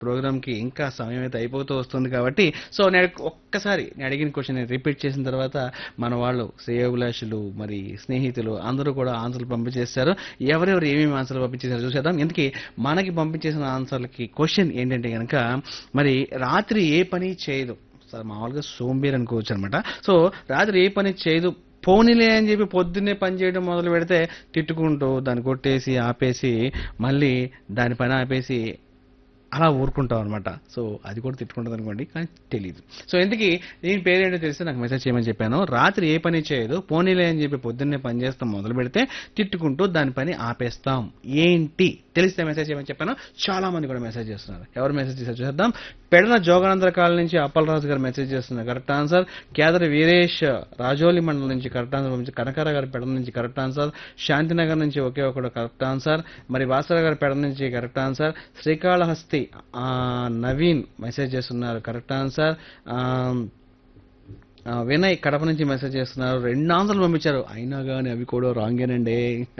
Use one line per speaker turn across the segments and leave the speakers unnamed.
ప్రోగ్రామ్కి ఇంకా సమయం అయితే అయిపోతూ వస్తుంది కాబట్టి సో నేను ఒక్కసారి నేను అడిగిన క్వశ్చన్ రిపీట్ చేసిన తర్వాత మన వాళ్ళు శ్రేయోభిలాషులు మరి స్నేహితులు అందరూ కూడా ఆన్సర్లు పంపించేస్తారు ఎవరెవరు ఏమేమి ఆన్సర్లు పంపించేసారు చూసేద్దాం ఎందుకే మనకి పంపించేసిన ఆన్సర్లకి క్వశ్చన్ ఏంటంటే కనుక మరి రాత్రి ఏ పని చేయదు సార్ మామూలుగా సోంబేర్ అనుకోవచ్చు అనమాట సో రాత్రి ఏ పని చేయదు పోనీలే అని చెప్పి పొద్దున్నే పని చేయడం మొదలు పెడితే తిట్టుకుంటూ దాన్ని కొట్టేసి ఆపేసి మళ్ళీ దాని పని ఆపేసి అలా ఊరుకుంటాం అనమాట సో అది కూడా తిట్టుకుంటుంది అనుకోండి కానీ తెలియదు సో ఎందుకు దీని పేరేంటో తెలిస్తే నాకు మెసేజ్ చేయమని చెప్పాను రాత్రి ఏ పని చేయదు పోనీలే అని చెప్పి పొద్దున్నే పని చేస్తాం మొదలు పెడితే తిట్టుకుంటూ దాని పని ఆపేస్తాం ఏంటి తెలిస్తే మెసేజ్ చేయమని చెప్పాను చాలా మంది కూడా మెసేజ్ చేస్తున్నారు ఎవరు మెసేజ్ చేశారు చూద్దాం పెడన జోగానందర కాలనీ నుంచి అప్పలరాజు గారు మెసేజ్ చేస్తున్నారు కరెక్ట్ ఆన్సర్ కేదరి వీరేష్ రాజోలి మండలం నుంచి కరెక్ట్ ఆన్సర్ పంపించి కనకార గారి పెడ నుంచి కరెక్ట్ ఆన్సర్ శాంతినగర్ నుంచి ఒకే ఒకడు కరెక్ట్ ఆన్సర్ మరి వాసర గారి పెడ నుంచి కరెక్ట్ ఆన్సర్ శ్రీకాళహస్తి ఆ, నవీన్ మెసేజ్ చేస్తున్నారు కరెక్ట్ ఆన్సర్ ఆ, ఆ, వినయ్ కడప నుంచి మెసేజ్ చేస్తున్నారు రెండు ఆన్సర్లు పంపించారు అయినా కానీ అవి కూడా రాంగేనండి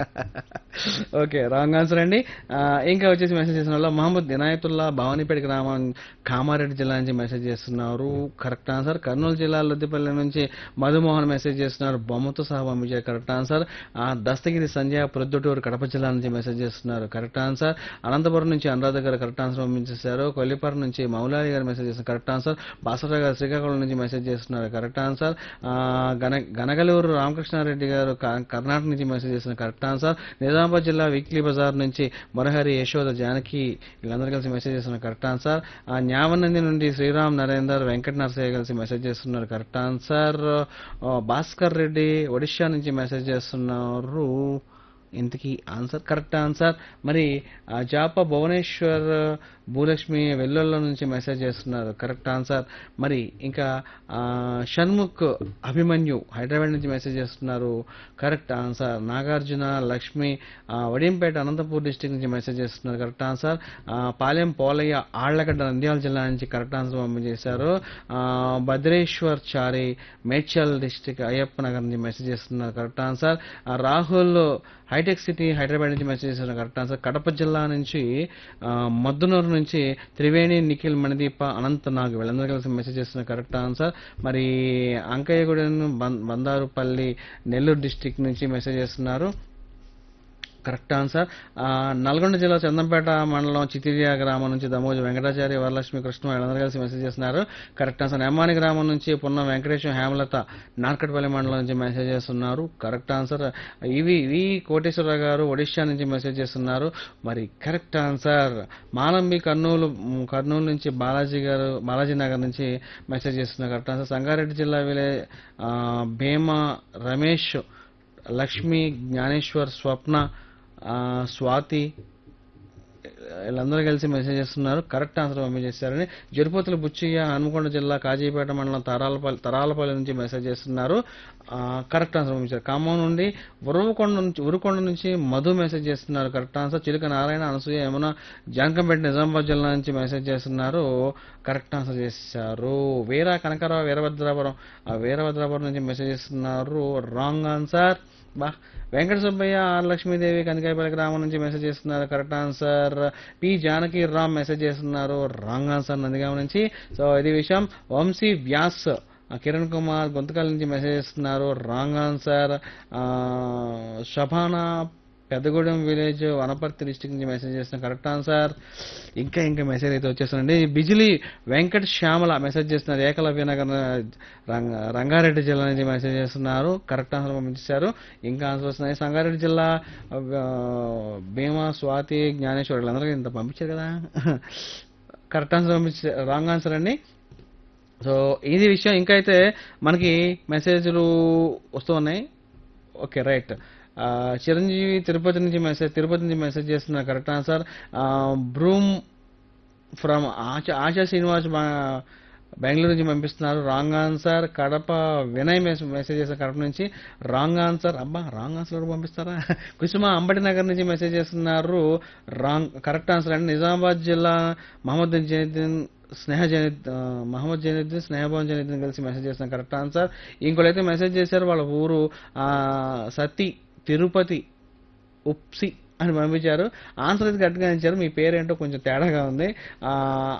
ఓకే రాంగ్ ఆన్సర్ అండి ఆ, ఇంకా వచ్చేసి మెసేజ్ చేసిన వాళ్ళు మహమ్మద్ వినాయతుల్లా భవానీపేట గ్రామం కామారెడ్డి జిల్లా నుంచి మెసేజ్ చేస్తున్నారు కరెక్ట్ ఆన్సర్ కర్నూలు జిల్లా లొద్దిపల్లి నుంచి మధుమోహన్ మెసేజ్ చేస్తున్నారు బొమ్మతో సహా పంపించారు కరెక్ట్ ఆన్సర్ ఆ, దస్తగిరి సంజయ్ ప్రొద్దుటూరు కడప జిల్లా నుంచి మెసేజ్ చేస్తున్నారు కరెక్ట్ ఆన్సర్ అనంతపురం నుంచి అనురాధ గారు కరెక్ట్ ఆన్సర్ పంపించేశారు కొల్లిపారు నుంచి మౌలాలి గారు మెసేజ్ చేస్తున్నారు కరెక్ట్ ఆన్సర్ బాసరా గారు శ్రీకాకుళం నుంచి మెసేజ్ చేస్తున్నారు కరెక్ట్ ఆన్సర్ ఆ, గన గనగలూరు రామకృష్ణారెడ్డి గారు క- కర్ణాటక నుంచి మెసేజ్ చేస్తున్నారు కరెక్ట్ ఆన్సర్ నిజామాబాద్ జిల్లా వీక్లీ బజార్ నుంచి మురహరి యశోద జానకి వీళ్ళందరూ కలిసి మెసేజ్ చేస్తున్నారు కరెక్ట్ ఆన్సర్ ఆ, న్యావనంది నుండి శ్రీరామ్ నరేందర్ వెంకట నరసయ్య కలిసి మెసేజ్ చేస్తున్నారు కరెక్ట్ ఆన్సర్ ఆ, భాస్కర్ రెడ్డి ఒడిషా నుంచి మెసేజ్ చేస్తున్నారు ఇంతకీ ఆన్సర్ కరెక్ట్ ఆన్సర్ మరి ఆ, జాప భువనేశ్వర్ భూలక్ష్మి వెల్లుల్లో నుంచి మెసేజ్ చేస్తున్నారు కరెక్ట్ ఆన్సర్ మరి ఇంకా ఆ, షణ్ముఖ్ అభిమన్యు హైదరాబాద్ నుంచి మెసేజ్ చేస్తున్నారు కరెక్ట్ ఆన్సర్ నాగార్జున లక్ష్మి ఆ, వడింపేట అనంతపూర్ డిస్టిక్ నుంచి మెసేజ్ చేస్తున్నారు కరెక్ట్ ఆన్సర్ ఆ, పాలెం పోలయ్య ఆళ్లగడ్డ నంద్యాల జిల్లా నుంచి కరెక్ట్ ఆన్సర్ పంపించేశారు ఆ, భద్రేశ్వర్ చారి మేడ్చల్ డిస్టిక్ అయ్యప్ప నగర్ నుంచి మెసేజ్ చేస్తున్నారు కరెక్ట్ ఆన్సర్ ఆ, రాహుల్ హైటెక్ సిటీ హైదరాబాద్ నుంచి మెసేజ్ చేస్తున్నారు కరెక్ట్ ఆన్సర్ కడప జిల్లా నుంచి ఆ, మద్దునూరు నుంచి త్రివేణి నిఖిల్ మణిదీప అనంత నాగ్ వీళ్ళందరూ కలిసి మెసేజ్ చేస్తున్నారు కరెక్ట్ ఆన్సర్ మరి అంకయ్యగూడెం బం- బందారుపల్లి నెల్లూరు డిస్టిక్ నుంచి మెసేజ్ చేస్తున్నారు కరెక్ట్ ఆన్సర్ ఆ, నల్గొండ జిల్లా చందంపేట మండలం చితిరియా గ్రామం నుంచి దమోజు వెంకటాచారి వరలక్ష్మి కృష్ణ వీళ్ళందరూ కలిసి మెసేజ్ చేస్తున్నారు కరెక్ట్ ఆన్సర్ నెమ్మాని గ్రామం నుంచి పున్న వెంకటేశ్వర హేమలత నార్కట్పల్లి మండలం నుంచి మెసేజ్ చేస్తున్నారు కరెక్ట్ ఆన్సర్ ఇవి వి కోటేశ్వరరావు గారు ఒడిషా నుంచి మెసేజ్ చేస్తున్నారు మరి కరెక్ట్ ఆన్సర్ మాలంబి కర్నూలు మ్, కర్నూలు నుంచి బాలాజీ గారు బాలాజీ నగర్ నుంచి మెసేజ్ చేస్తున్నారు కరెక్ట్ ఆన్సర్ సంగారెడ్డి జిల్లా విలే ఆ, భీమ రమేష్ లక్ష్మి జ్ఞానేశ్వర్ స్వప్న ఆ, స్వాతి వీళ్ళందరూ కలిసి మెసేజ్ చేస్తున్నారు కరెక్ట్ ఆన్సర్ పంపించేశారని జరుపతుల బుచ్చయ్య హనుమకొండ జిల్లా కాజీపేట మండలం తరాలపల్లి తరాలపల్లి నుంచి మెసేజ్ చేస్తున్నారు ఆ, కరెక్ట్ ఆన్సర్ పంపించారు ఖమ్మం నుండి ఉరువకొండ నుంచి ఉరుకొండ నుంచి మధు మెసేజ్ చేస్తున్నారు కరెక్ట్ ఆన్సర్ చిలుక నారాయణ అనసూయ యమున జాంకంపేట నిజామాబాద్ జిల్లా నుంచి మెసేజ్ చేస్తున్నారు కరెక్ట్ ఆన్సర్ చేశారు వీర కనకరావు వీరభద్రాపురం ఆ వీరభద్రాపురం నుంచి మెసేజ్ చేస్తున్నారు రాంగ్ ఆన్సర్ బా వెంకట సుబ్బయ్య ఆర్ లక్ష్మీదేవి కనకాయపల్లి గ్రామం నుంచి మెసేజ్ చేస్తున్నారు correct answer P Janaki Ram message చేస్తున్నారు రాంగ్ ఆన్సర్ నందిగామ నుంచి సో ఇది విషయం వంశీ వ్యాస్ ఆ, కిరణ్ కుమార్ గొంతకాల నుంచి మెసేజ్ చేస్తున్నారు రాంగ్ ఆన్సర్ ఆ, షబానా పెద్దగూడెం విలేజ్ వనపర్తి డిస్టిక్ నుంచి మెసేజ్ చేస్తున్న కరెక్ట్ ఆన్సర్ ఇంకా ఇంకా మెసేజ్ అయితే వచ్చేస్తుందండి బిజిలీ వెంకట శ్యామల మెసేజ్ చేస్తున్నారు ఏకలవ్య నగర్ రంగ రంగారెడ్డి జిల్లా నుంచి మెసేజ్ చేస్తున్నారు కరెక్ట్ ఆన్సర్ పంపించారు ఇంకా ఆన్సర్ వస్తున్నాయి సంగారెడ్డి జిల్లా ఆ, భీమా స్వాతి జ్ఞానేశ్వర్ వీళ్ళందరికీ ఇంత పంపించారు కదా కరెక్ట్ ఆన్సర్ పంపించారు రాంగ్ ఆన్సర్ అండి సో ఇది విషయం ఇంకా అయితే మనకి మెసేజ్లు వస్తూ ఉన్నాయి ఓకే రైట్ ఆ, చిరంజీవి తిరుపతి నుంచి మెసేజ్ తిరుపతి నుంచి మెసేజ్ చేస్తున్నారు correct answer broom from Asha Asha Srinivas బా- బెంగళూరు నుంచి పంపిస్తున్నారు రాంగ్ ఆన్సర్ కడప వినయ్ మెస్- మెసేజ్ చేసిన కడప నుంచి రాంగ్ ఆన్సర్ అబ్బా రాంగ్ ఆన్సర్ కూడా పంపిస్తారా కుసుమ అంబటి నగర్ నుంచి మెసేజ్ చేస్తున్నారు రాంగ్ కరెక్ట్ ఆన్సర్ అండి నిజామాబాద్ జిల్లా మహమ్మద్ జైనుద్దీన్ స్నేహ జైనుద్ ఆ, మహమ్మద్ జైనుద్దీన్ స్నేహభవన్ జైనుద్దీన్ కలిసి మెసేజ్ చేసిన కరెక్ట్ ఆన్సర్ ఇంకోటైతే మెసేజ్ చేశారు వాళ్ళ ఊరు ఆ, సతి తిరుపతి ఉప్సి అని పంపించారు ఆన్సర్ అయితే కరెక్ట్గా ఇచ్చారు మీ పేరేంటో కొంచెం తేడాగా ఉంది ఆ,